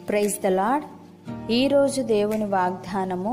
praise the lord ఈరోజు దేవుని వాగ్దానము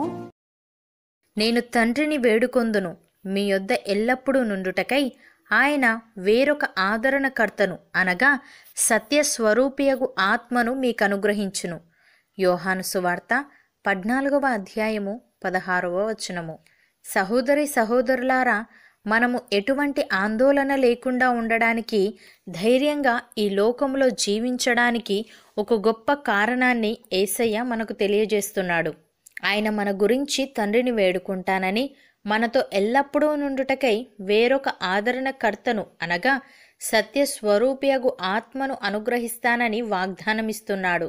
నేను తండ్రిని వేడుకొందును మీ యొద్ద ఎల్లప్పుడూ నుండుటకై ఆయన వేరొక ఆదరణకర్తను అనగా సత్యస్వరూపియగు ఆత్మను మీకు అనుగ్రహించును యోహాను సువార్త పద్నాలుగవ అధ్యాయము పదహారవ వచనము సహోదరి సహోదరులారా మనము ఎటువంటి ఆందోళన లేకుండా ఉండడానికి ధైర్యంగా ఈ లోకంలో జీవించడానికి ఒక గొప్ప కారణాన్ని ఏసయ్య మనకు తెలియజేస్తున్నాడు ఆయన మన గురించి తండ్రిని వేడుకుంటానని మనతో ఎల్లప్పుడూ నుండుటకై వేరొక ఆదరణకర్తను అనగా సత్యస్వరూపియగు ఆత్మను అనుగ్రహిస్తానని వాగ్దానమిస్తున్నాడు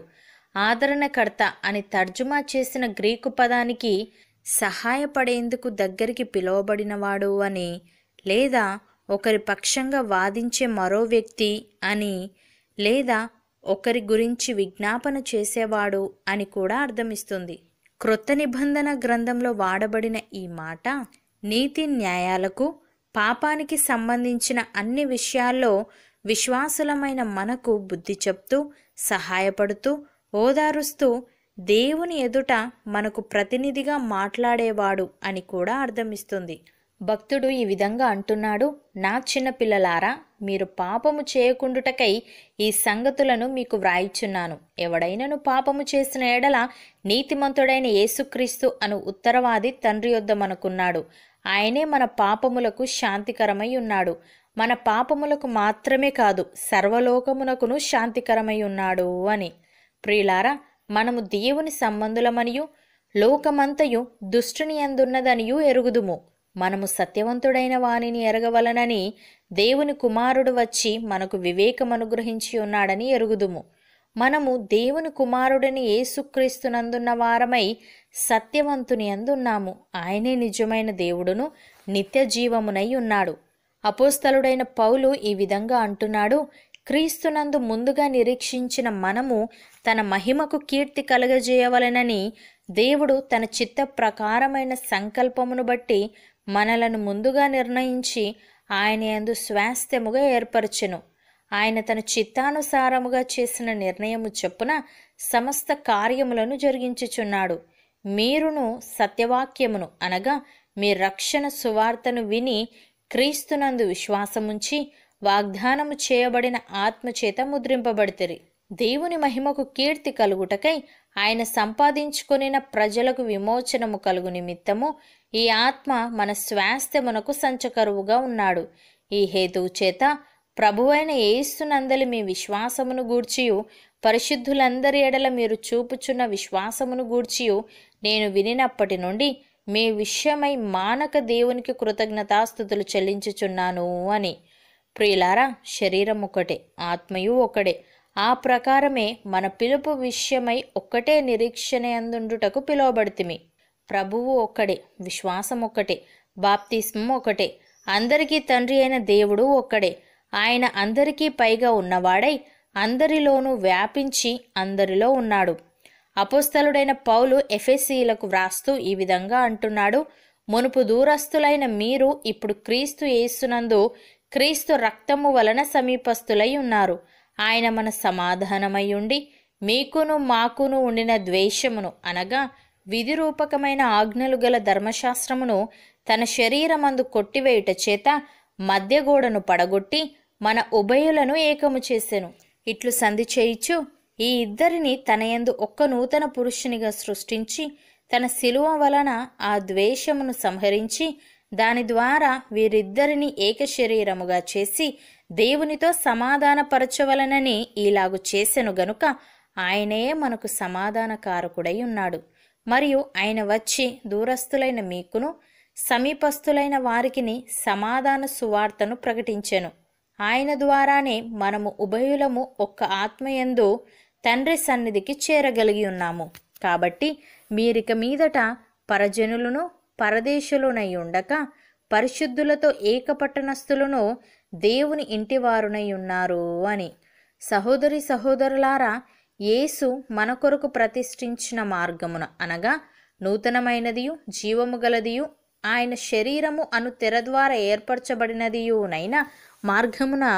ఆదరణకర్త అని తర్జుమా చేసిన గ్రీకు పదానికి సహాయపడేందుకు దగ్గరికి పిలువబడినవాడు అని లేదా ఒకరి పక్షంగా వాదించే మరో వ్యక్తి అని లేదా ఒకరి గురించి విజ్ఞాపన చేసేవాడు అని కూడా అర్థమిస్తుంది క్రొత్త నిబంధన గ్రంథంలో వాడబడిన ఈ మాట నీతి న్యాయాలకు పాపానికి సంబంధించిన అన్ని విషయాల్లో విశ్వాసులమైన మనకు బుద్ధి చెప్తూ సహాయపడుతూ ఓదారుస్తూ దేవుని ఎదుట మనకు ప్రతినిధిగా మాట్లాడేవాడు అని కూడా అర్థమిస్తుంది భక్తుడు ఈ విధంగా అంటున్నాడు నా చిన్న పిల్లలారా మీరు పాపము చేయకుండుటకై ఈ సంగతులను మీకు వ్రాయిచున్నాను ఎవడైనను పాపము చేసిన ఎడల నీతిమంతుడైన యేసుక్రీస్తు అను ఉత్తరవాది తండ్రి యొద్ద మనకున్నాడు ఆయనే మన పాపములకు శాంతికరమై ఉన్నాడు మన పాపములకు మాత్రమే కాదు సర్వలోకమునకును శాంతికరమై ఉన్నాడు అని ప్రియులారా మనము దేవుని సంబంధులమనియు లోకమంతయు దుష్టుని అందున్నదనియు ఎరుగుదుము మనము సత్యవంతుడైన వానిని ఎరగవలనని దేవుని కుమారుడు వచ్చి మనకు వివేకమనుగ్రహించి ఉన్నాడని ఎరుగుదుము మనము దేవుని కుమారుడిని యేసుక్రీస్తునందున్న వారమై సత్యవంతుని అందున్నాము ఆయనే నిజమైన దేవుడును నిత్య జీవమునై ఉన్నాడు అపోస్తలుడైన పౌలు ఈ విధంగా అంటున్నాడు క్రీస్తునందు ముందుగా నిరీక్షించిన మనము తన మహిమకు కీర్తి కలగజేయవలెనని దేవుడు తన చిత్త ప్రకారమైన సంకల్పమును బట్టి మనలను ముందుగా నిర్ణయించి ఆయన యందు స్వాస్థ్యముగా ఏర్పరచెను ఆయన తన చిత్తానుసారముగా చేసిన నిర్ణయము చొప్పున సమస్త కార్యములను జరిగించుచున్నాడు మీరును సత్యవాక్యమును అనగా మీ రక్షణ సువార్తను విని క్రీస్తునందు విశ్వాసముంచి వాగ్దానము చేయబడిన ఆత్మచేత ముద్రింపబడితిరి దేవుని మహిమకు కీర్తి కలుగుటకై ఆయన సంపాదించుకొనిన ప్రజలకు విమోచనము కలుగు నిమిత్తము ఈ ఆత్మ మన స్వాస్థ్యమునకు సంచకరువుగా ఉన్నాడు ఈ హేతువు చేత ప్రభువైన యేసునందలి మీ విశ్వాసమును గూర్చియు పరిశుద్ధులందరి ఎడల మీరు చూపుచున్న విశ్వాసమును గూర్చియు నేను వినినప్పటి నుండి మీ విషయమై మానక దేవునికి కృతజ్ఞతాస్థుతులు చెల్లించుచున్నాను అని ప్రియులారా శరీరం ఒకటే ఆత్మయు ఒకడే ఆ ప్రకారమే మన పిలుపు విషయమై ఒక్కటే నిరీక్షణ అందుండుటకు పిలువబడితిమి ప్రభువు ఒక్కడే విశ్వాసం ఒక్కటే బాప్తిస్మం ఒకటే అందరికీ తండ్రి అయిన దేవుడు ఒక్కడే ఆయన అందరికీ పైగా ఉన్నవాడై అందరిలోనూ వ్యాపించి అందరిలో ఉన్నాడు అపోస్తలుడైన పౌలు ఎఫెసీలకు వ్రాస్తూ ఈ విధంగా అంటున్నాడు మునుపు దూరస్తులైన మీరు ఇప్పుడు క్రీస్తు యేసునందు క్రీస్తు రక్తము వలన సమీపస్తులై ఉన్నారు ఆయన మన సమాధానమై ఉండి మీకును మాకును ఉండిన ద్వేషమును అనగా విధి రూపకమైన ఆజ్ఞలు గల ధర్మశాస్త్రమును తన శరీరమందు కొట్టివేయుట చేత మధ్యగోడను పడగొట్టి మన ఉభయులను ఏకము చేసెను ఇట్లు సంధి చేయిచు ఈ ఇద్దరిని తన యందు ఒక్క నూతన పురుషునిగా సృష్టించి తన శిలువ వలన ఆ ద్వేషమును సంహరించి దాని ద్వారా వీరిద్దరిని ఏక శరీరముగా చేసి దేవునితో సమాధానపరచవలనని ఇలాగు చేసెను గనుక ఆయనే మనకు సమాధానకారకుడై ఉన్నాడు మరియు ఆయన వచ్చి దూరస్తులైన మీకును సమీపస్తులైన వారికిని సమాధాన సువార్తను ప్రకటించెను ఆయన ద్వారానే మనము ఉభయులము ఒక్క ఆత్మయందు తండ్రి సన్నిధికి చేరగలిగి ఉన్నాము కాబట్టి మీరిక మీదట పరజనులను పరదేశులునై ఉండక పరిశుద్ధులతో ఏకపట్టణస్థులను దేవుని ఇంటివారునై ఉన్నారు అని సహోదరి సహోదరులారా యేసు మన కొరకు ప్రతిష్ఠించిన మార్గమున అనగా నూతనమైనదియు జీవము గలదియు ఆయన శరీరము అను తెర ద్వారా ఏర్పరచబడినదియునైన మార్గమున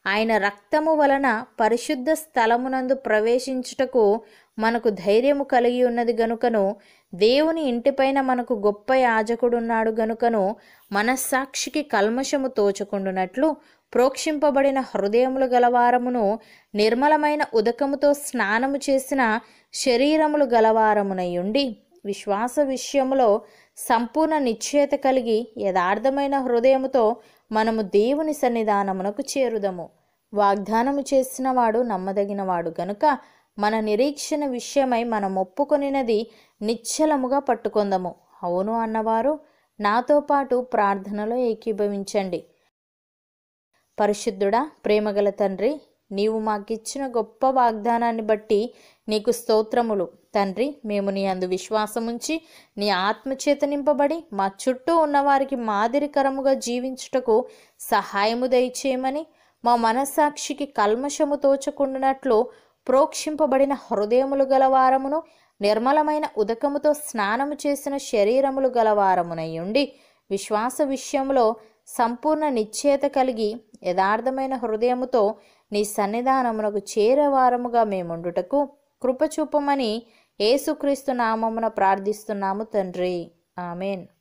ఆయన రక్తము వలన పరిశుద్ధ స్థలమునందు ప్రవేశించుటకు మనకు ధైర్యము కలిగి ఉన్నది గనుకను దేవుని ఇంటిపైన మనకు గొప్ప యాజకుడున్నాడు గనుకను మనస్సాక్షికి కల్మషము తోచకుండునట్లు ప్రోక్షింపబడిన హృదయములు గలవారమును నిర్మలమైన ఉదకముతో స్నానము చేసిన శరీరములు గలవారమునయుండి విశ్వాస విషయములో సంపూర్ణ నిశ్చయత కలిగి యథార్థమైన హృదయముతో మనము దేవుని సన్నిధానమునకు చేరుదము వాగ్దానము చేసినవాడు నమ్మదగినవాడు గనుక మన నిరీక్షణ విషయమై మనం ఒప్పుకొనినది నిశ్చలముగా పట్టుకొందము అవును అన్నవారు నాతో పాటు ప్రార్థనలో ఏకీభవించండి పరిశుద్ధుడా ప్రేమగల తండ్రి నీవు మాకిచ్చిన గొప్ప వాగ్దానాన్ని బట్టి నీకు స్తోత్రములు తండ్రి మేము నీ అందు విశ్వాసముంచి నీ ఆత్మచేత నింపబడి మా చుట్టూ ఉన్నవారికి మాదిరికరముగా జీవించుటకు సహాయము దయచేయమని మా మనస్సాక్షికి కల్మషము తోచకుండానట్లు ప్రోక్షింపబడిన హృదయములు గలవారమును నిర్మలమైన ఉదకముతో స్నానము చేసిన శరీరములు గలవారమునయుండి విశ్వాస విషయంలో సంపూర్ణ నిశ్చయత కలిగి యథార్థమైన హృదయముతో నీ సన్నిధానమునకు చేరేవారముగా మేముండుటకు కృపచూపమని యేసుక్రీస్తు నామమున ప్రార్థిస్తున్నాము తండ్రి ఆమెన్